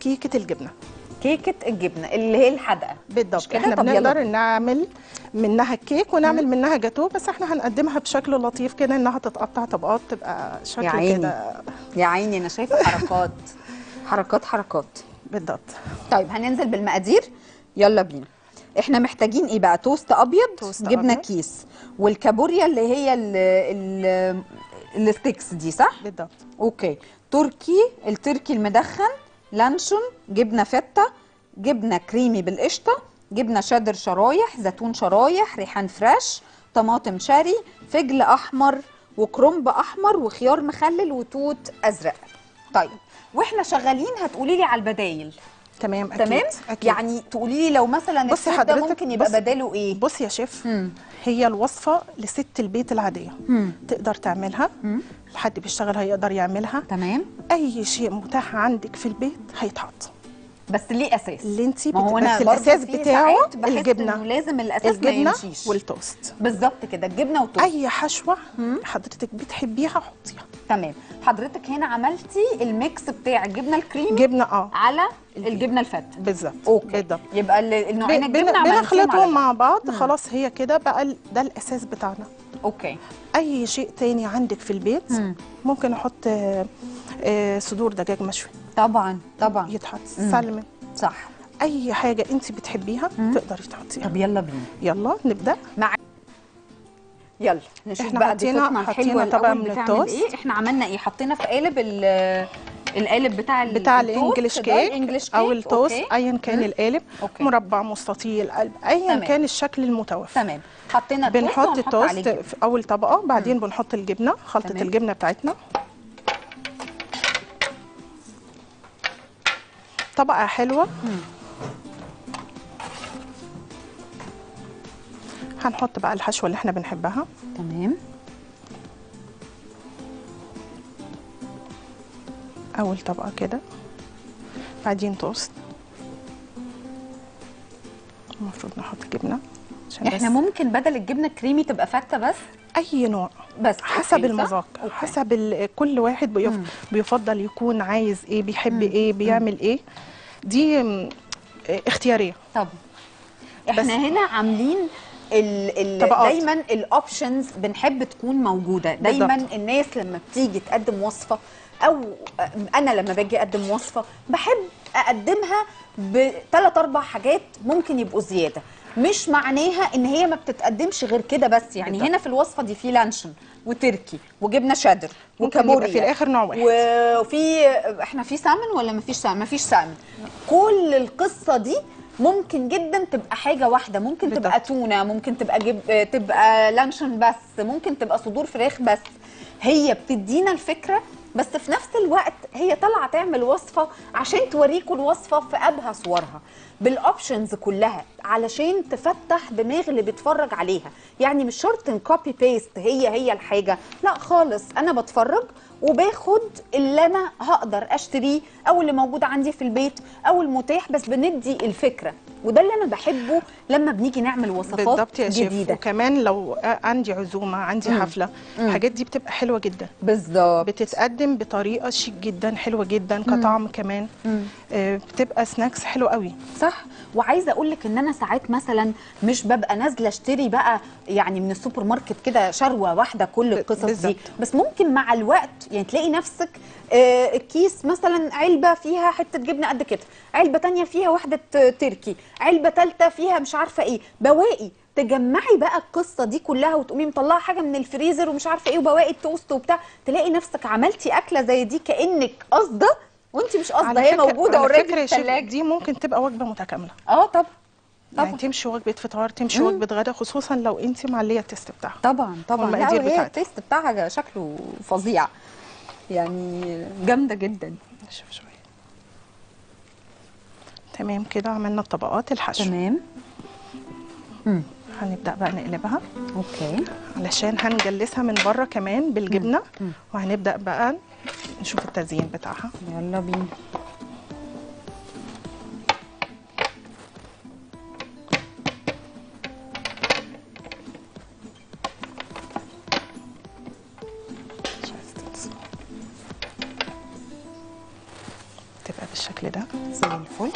كيكه الجبنه كيكه الجبنه اللي هي الحدقه مش بالضبط كده؟ احنا طب يلا بنقدر نعمل منها كيك ونعمل منها جاتو بس احنا هنقدمها بشكل لطيف كده انها تتقطع طبقات تبقى يا شكل عيني. كده يا عيني انا شايفه حركات حركات حركات بالضبط طيب هننزل بالمقادير يلا بينا احنا محتاجين ايه بقى توست ابيض توست جبنه أبيض. كيس والكابوريا اللي هي ال ال الستيكس دي صح بالضبط اوكي تركي التركي المدخن لانشون جبنه فته جبنه كريمي بالقشطه جبنه شادر شرايح زيتون شرايح ريحان فريش طماطم شاري فجل احمر وكرنب احمر وخيار مخلل وتوت ازرق طيب واحنا شغالين هتقولي لي على البدايل تمام اكيد تمام أكيد. يعني تقولي لي لو مثلا بصي الفود ده حضرتك، ممكن يبقى بصي- بداله ايه بصي يا شيف مم. هي الوصفه لست البيت العاديه مم. تقدر تعملها حد بيشتغل هيقدر يعملها تمام اي شيء متاح عندك في البيت هيتحط بس ليه اساس اللي انت ما هو انا بس برضه الاساس في بتاعه ساعات بحس الجبنه انه لازم الاساس ما الجبنه يمشيش والتوست بالظبط كده الجبنه والتوست اي حشوه حضرتك بتحبيها حطيها تمام حضرتك هنا عملتي الميكس بتاع الجبنه الكريم جبنه اه على الجبنه الفته بالظبط اوكي بالضبط يبقى ال- النوعين بن- الجبنه عملتيهم بنخلطهم على مع جنب. بعض خلاص هي كده بقى ال- ده الاساس بتاعنا اوكي اي شيء تاني عندك في البيت مم. ممكن احط آه، آه، صدور دجاج مشوي طبعا طبعا يتحط سلمون صح اي حاجه انت بتحبيها تقدري تحطيها طب يلا بينا يلا نبدا مع يلا نشوف إحنا بقى حطينا- ضيفتنا حطينا الحلوه طبق الاول من بتعمل التوست. ايه احنا عملنا ايه حطينا في قالب ال- القالب بتاع ال- بتاع التوست الانجليش ده، كيك الانجليش كيك او التوست أوكي. ايا كان مم. القالب أوكي. مربع مستطيل قلب ايا تمام. كان الشكل المتوفر تمام حطينا التوست بنحط وهنحط عليه التوست الجبنة. في اول طبقه بعدين بنحط الجبنه خلطه تمام. الجبنه بتاعتنا طبقه حلوه هنحط بقى الحشوه اللي احنا بنحبها تمام اول طبقه كده بعدين توست المفروض نحط جبنه عشان احنا بس ممكن بدل الجبنه الكريمي تبقى فته بس اي نوع بس حسب أوكي، صح؟ المذاق أوكي. حسب ال- كل واحد بيف... بيفضل يكون عايز ايه بيحب ايه بيعمل ايه دي م، اختياريه طب احنا بس- هنا عاملين ال ال طبقات. دايما الاوبشنز بنحب تكون موجوده دايما بالضبط. الناس لما بتيجي تقدم وصفه او انا لما باجي اقدم وصفه بحب اقدمها بثلاث اربع حاجات ممكن يبقوا زياده مش معناها ان هي ما بتتقدمش غير كده بس يعني بالضبط. هنا في الوصفه دي في لانشون وتركي وجبنه شادر ممكن يبقى وكابوريا في الآخر نوع واحد. وفي احنا في سامن ولا مفيش سامن مفيش سامن كل القصه دي ممكن جدا تبقى حاجه واحده ممكن تبقى بالضبط. تونه ممكن تبقى جب... تبقى لانشون بس ممكن تبقى صدور فراخ بس هي بتدينا الفكره بس في نفس الوقت هي طالعه تعمل وصفه عشان توريكوا الوصفه في ابهى صورها بالاوبشنز كلها علشان تفتح دماغ اللي بيتفرج عليها يعني مش شرط نكوبي بيست هي هي الحاجه لا خالص انا بتفرج وباخد اللي انا هقدر اشتريه او اللي موجود عندي في البيت او المتاح بس بندي الفكره وده اللي انا بحبه لما بنيجي نعمل وصفات بالضبط يا شيف جديده وكمان لو عندي عزومه عندي حفله الحاجات دي بتبقى حلوه جدا بالظبط بتتقدم بطريقه شيك جدا حلوه جدا كطعم كمان آه، بتبقى سناكس حلو قوي صح وعايزه اقول لك ان انا ساعات مثلا مش ببقى نازله اشتري بقى يعني من السوبر ماركت كده شروه واحده كل القصص دي بالظبط. بس ممكن مع الوقت يعني تلاقي نفسك آه، الكيس مثلا علبه فيها حته جبنه قد كده علبه تانية فيها واحده آه، تركي علبه ثالثه فيها مش عارفه ايه بواقي تجمعي بقى القصه دي كلها وتقومي مطلعه حاجه من الفريزر ومش عارفه ايه وبواقي التوست وبتاع تلاقي نفسك عملتي اكله زي دي كانك قاصده وانت مش قاصده هي موجوده على اوريدي فكره في يا شيف الثلاجه دي ممكن تبقى وجبه متكامله اه طبعا يعني طبعا تمشي وجبه فطار تمشي وجبه غدا خصوصا لو انت معليه التست بتاعها طبعا طبعا لا والمقادير وهي بتاعتها. التيست بتاعها شكله فظيع يعني جامده جدا شوف شويه تمام كده عملنا الطبقات الحشو تمام هنبدا بقى نقلبها اوكي علشان هنجلسها من بره كمان بالجبنه وهنبدا بقى نشوف التزيين بتاعها يلا بينا تبقى بالشكل ده كده زي الفل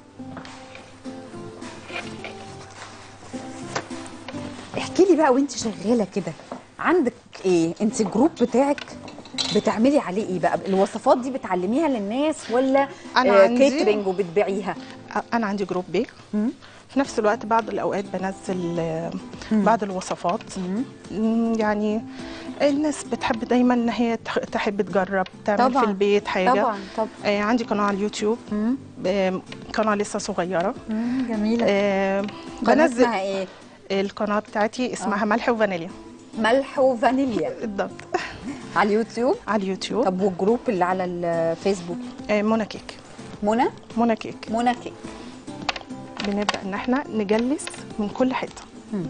احكي لي بقى وانت شغاله كده عندك ايه انت الجروب بتاعك بتعملي عليه ايه بقى الوصفات دي بتعلميها للناس ولا أنا آه، عندي- كيترينج وبتبيعيها انا عندي جروب بي في نفس الوقت بعض الاوقات بنزل آه، بعض الوصفات مم، يعني الناس بتحب دايما ان هي تح- تحب تجرب تعمل طبعاً، في البيت حاجه طبعا طبعا آه، عندي قناه على اليوتيوب مم. آه، قناه لسه صغيره مم، جميله آه، قناة بنزل اسمها ايه القناه بتاعتي اسمها ملح وفانيليا ملح وفانيليا بالضبط على اليوتيوب على اليوتيوب طب والجروب اللي على الفيسبوك آه، منى كيك منى منى كيك منى كيك بنبدا ان احنا نجلس من كل حته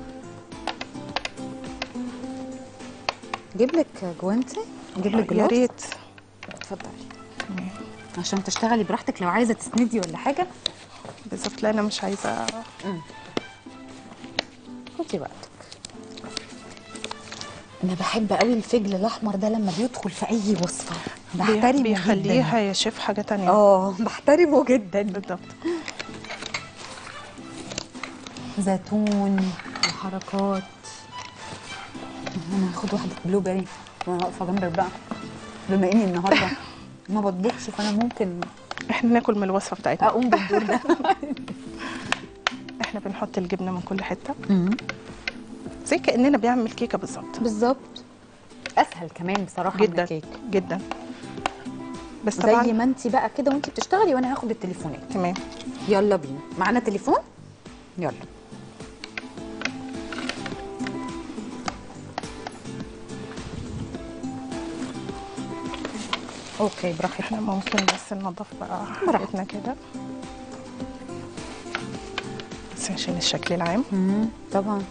جيب لك جوانتي جيب لك يا جلوفز ريت اتفضلي عشان تشتغلي براحتك لو عايزه تسندي ولا حاجه بالظبط لا انا مش عايزه خدي وقتك انا بحب قوي الفجل الاحمر ده لما بيدخل في اي وصفه بحترمه بيخليها جدا يا شيف حاجه تانية اه بحترمه جدا بالظبط زيتون وحركات انا هاخد واحده بلو بيري وانا واقفه جنبك بقى بما اني النهارده ما بطبخش فانا ممكن احنا ناكل من الوصفه بتاعتنا اقوم بالدور ده احنا بنحط الجبنه من كل حته زي كاننا بيعمل كيكه بالظبط بالظبط اسهل كمان بصراحه من جدا الكيك جدا بس زي طبعا ما انت بقى كده وانت بتشتغلي وانا هاخد التليفونات تمام يلا بينا معانا تليفون يلا اوكي براحتك احنا ممكن بس ننضف بقى براحتك. حاجتنا كده بس عشان الشكل العام مم، طبعا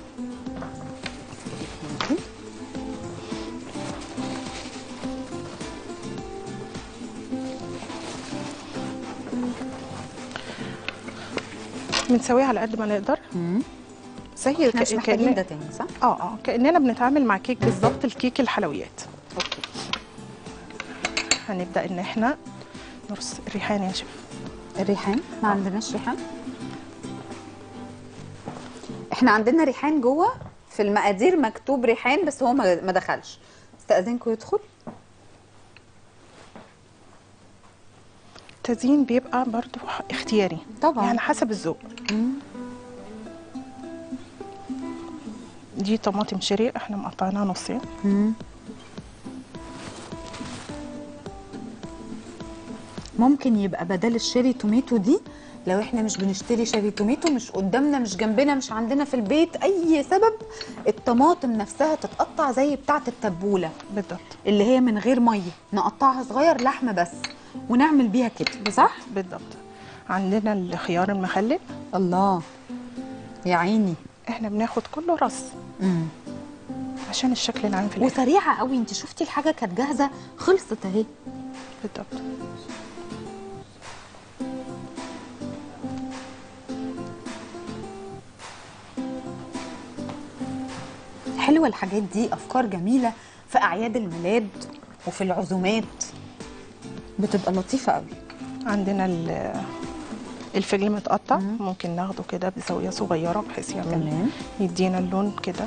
بنسويه على قد ما نقدر زي احنا مش ك- محتاجين كأن- ده تاني صح؟ اه اه كاننا بنتعامل مع كيك بالظبط الكيك الحلويات اوكي هنبدا ان احنا نرص الريحان يا شيف الريحان ما عندناش ريحان احنا عندنا ريحان جوه في المقادير مكتوب ريحان بس هو ما ما دخلش استاذنكم يدخل التزيين بيبقى برضو اختياري طبعاً. يعني حسب الذوق دي طماطم شيري احنا مقطعينها نصين ممكن يبقى بدل الشيري توميتو دي لو احنا مش بنشتري شيري توميتو مش قدامنا مش جنبنا مش عندنا في البيت اي سبب الطماطم نفسها تتقطع زي بتاعه التبوله بالضبط اللي هي من غير ميه نقطعها صغير لحمه بس ونعمل بيها كده صح بالضبط عندنا الخيار المخلل الله يا عيني احنا بناخد كله رص امم عشان الشكل العام في الاخر وسريعه قوي انت شفتي الحاجه كانت جاهزه خلصت اهي بالضبط حلوه الحاجات دي افكار جميله في اعياد الميلاد وفي العزومات بتبقى لطيفه قوي عندنا ال- الفجل متقطع ممكن ناخده كده بزاويه صغيره بحيث يعمل تمام. يدينا اللون كده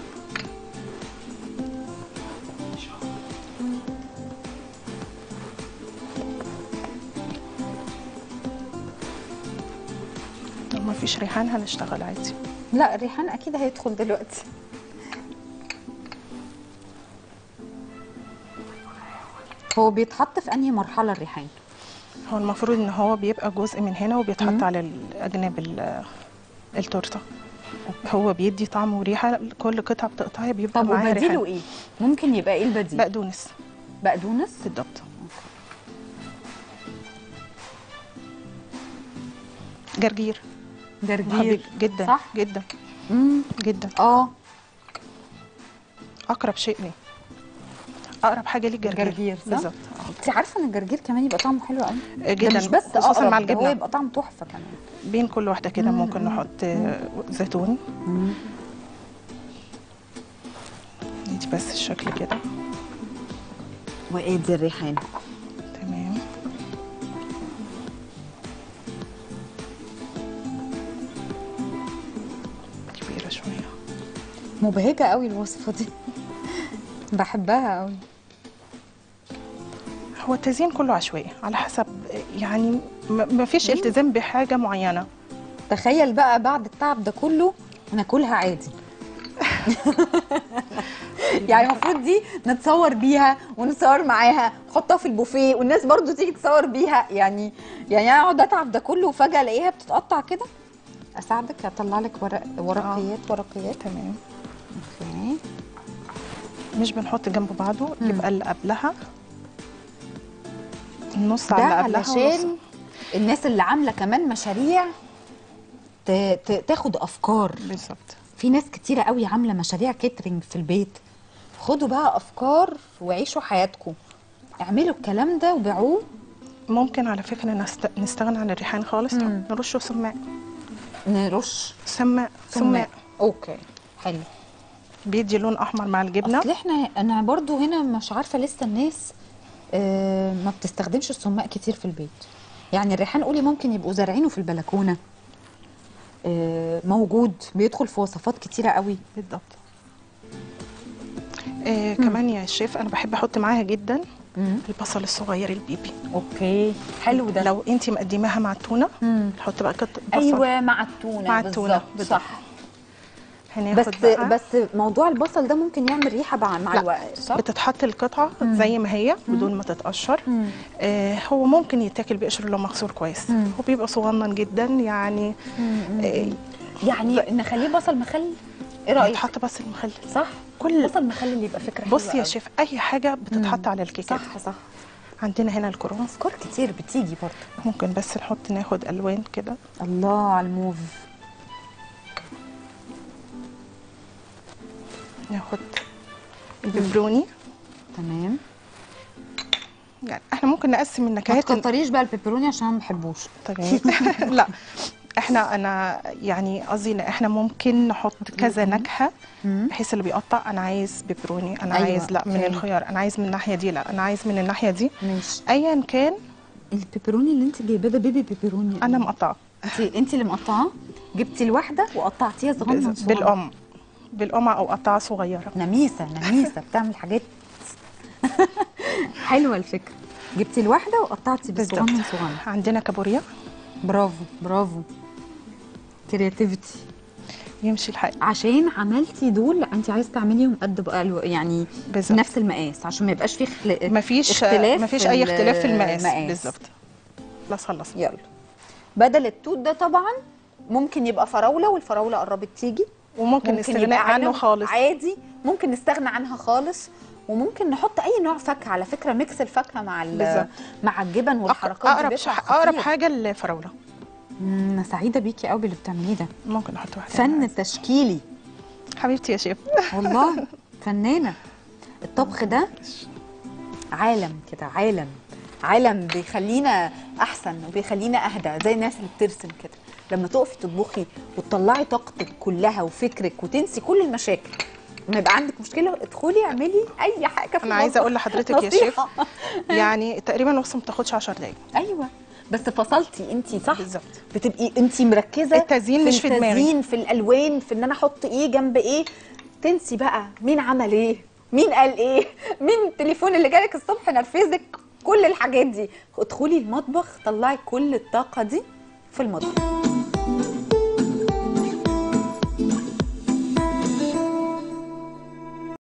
لو ما فيش ريحان هنشتغل عادي لا الريحان اكيد هيدخل دلوقتي هو بيتحط في انهي مرحله الريحان هو المفروض ان هو بيبقى جزء من هنا وبيتحط على الاجناب ال- التورته هو بيدي طعم وريحه كل قطعه بتقطعيها بيبقى طب معاها وبديله ريحه ايه ممكن يبقى ايه البديل بقدونس بقدونس بالضبط جرجير جرجير جدا صح جدا امم جدا اه اقرب شيء ليه اقرب حاجه ليه الجرجير جرجير صح بالظبط انت عارفه ان الجرجير كمان يبقى طعمه حلو قوي آه، جدا ده مش بس خصوصا اقرب مع ده هو الجبنه يبقى طعمه تحفه كمان بين كل واحده كده ممكن نحط آه، زيتون ندي بس الشكل كده وادي الريحان تمام مبهجه قوي الوصفه دي بحبها قوي هو التزيين كله عشوائي على حسب يعني م- ما فيش التزام بحاجه معينه تخيل بقى بعد التعب ده كله ناكلها عادي يعني المفروض دي نتصور بيها ونتصور معاها نحطها في البوفيه والناس برضو تيجي تصور بيها يعني يعني انا اقعد اتعب ده كله وفجاه الاقيها بتتقطع كده اساعدك اطلع لك ورق ورقيات ورقيات تمام اوكي مش بنحط جنب بعضه يبقى اللي قبلها النص ده على اللي قبلها علشان والنص- الناس اللي عامله كمان مشاريع ت- ت- تاخد افكار بالظبط في ناس كتيرة قوي عاملة مشاريع كيترينج في البيت خدوا بقى أفكار وعيشوا حياتكم اعملوا الكلام ده وبيعوه ممكن على فكره نست... نستغنى عن الريحان خالص مم. نرشه سماق نرش سماق سماق اوكي حلو بيدي لون احمر مع الجبنه اصل احنا انا برضو هنا مش عارفه لسه الناس آه ما بتستخدمش السماق كتير في البيت يعني الريحان قولي ممكن يبقوا زارعينه في البلكونه آه موجود بيدخل في وصفات كتيره قوي بالضبط آه كمان يا شيف انا بحب احط معاها جدا مم. البصل الصغير البيبي اوكي حلو ده لو انت مقدماها مع التونه مم. نحط بقى قط بصل ايوه مع التونه مع التونة، بالظبط بالظبط. صح هناخد بس بقى بس موضوع البصل ده ممكن يعمل ريحه مع, مع لا، الوقت صح؟ بتتحط القطعه زي ما هي بدون ما تتقشر مم. آه هو ممكن يتاكل بقشر لو مغسول كويس مم. هو بيبقى صغنن جدا يعني آه يعني نخليه بصل مخلل ايه رايك؟ يتحط بس المخلل صح؟ كل بصل مخلل يبقى فكره بصي حلوة يا أوي. شيف اي حاجه بتتحط على الكيكه صح صح عندنا هنا الكرون افكار كتير بتيجي برضه ممكن بس نحط ناخد الوان كده الله على الموف ناخد الببروني تمام يعني احنا ممكن نقسم ما النكهات تكتريش بقى البيبروني عشان أنا ما بحبوش تمام لا احنا انا يعني قصدي ان احنا ممكن نحط كذا نكهه مم. بحيث اللي بيقطع انا عايز بيبروني انا أيوة، عايز لا من أوكي. الخيار انا عايز من الناحيه دي لا انا عايز من الناحيه دي ماشي ايا كان البيبروني اللي انت جايباه ده بيبي بيبروني انا مقطعه انت انت اللي مقطعاه جبتي الواحده وقطعتيها صغنن صغنن بالام بالقمع او قطعه صغيره نميسه نميسه بتعمل حاجات حلوه الفكره جبتي الواحده وقطعتي بالصغنن بالظبط صغنن عندنا كابوريا برافو برافو كرياتيفيتي يمشي الحال عشان عملتي دول انت عايزه تعمليهم قد بقى الو- يعني بالظبط. نفس المقاس عشان ما يبقاش فيه خل... مفيش اختلاف مفيش في اي اختلاف في المقاس المقاس. بالظبط خلاص خلصنا يلا بدل التوت ده طبعا ممكن يبقى فراوله والفراوله قربت تيجي وممكن الاستغناء يبقى عنه عنب خالص عادي ممكن نستغنى عنها خالص وممكن نحط اي نوع فاكهه على فكره ميكس الفاكهه مع ال- بالظبط. مع الجبن أق- والحركات دي اقرب بيطلع ش- اقرب خطير. حاجه الفراوله مم، انا سعيده بيكي قوي باللي بتعمليه ده ممكن نحط واحده فن تشكيلي حبيبتي يا شيف والله فنانه الطبخ ده عالم كده عالم عالم بيخلينا احسن وبيخلينا اهدى زي الناس اللي بترسم كده لما تقفي تطبخي وتطلعي طاقتك كلها وفكرك وتنسي كل المشاكل لما يبقى عندك مشكله ادخلي اعملي اي حاجه في انا عايزه اقول لحضرتك يا شيف نصيحة. يعني تقريبا الوصفه ما بتاخدش 10 دقايق ايوه بس فصلتي انت صح بالظبط. بتبقي انت مركزه التزيين مش في دماغي. التزيين في الالوان في ان انا احط ايه جنب ايه تنسي بقى مين عمل ايه مين قال ايه مين التليفون اللي جالك الصبح نرفزك كل الحاجات دي ادخلي المطبخ طلعي كل الطاقه دي في المطبخ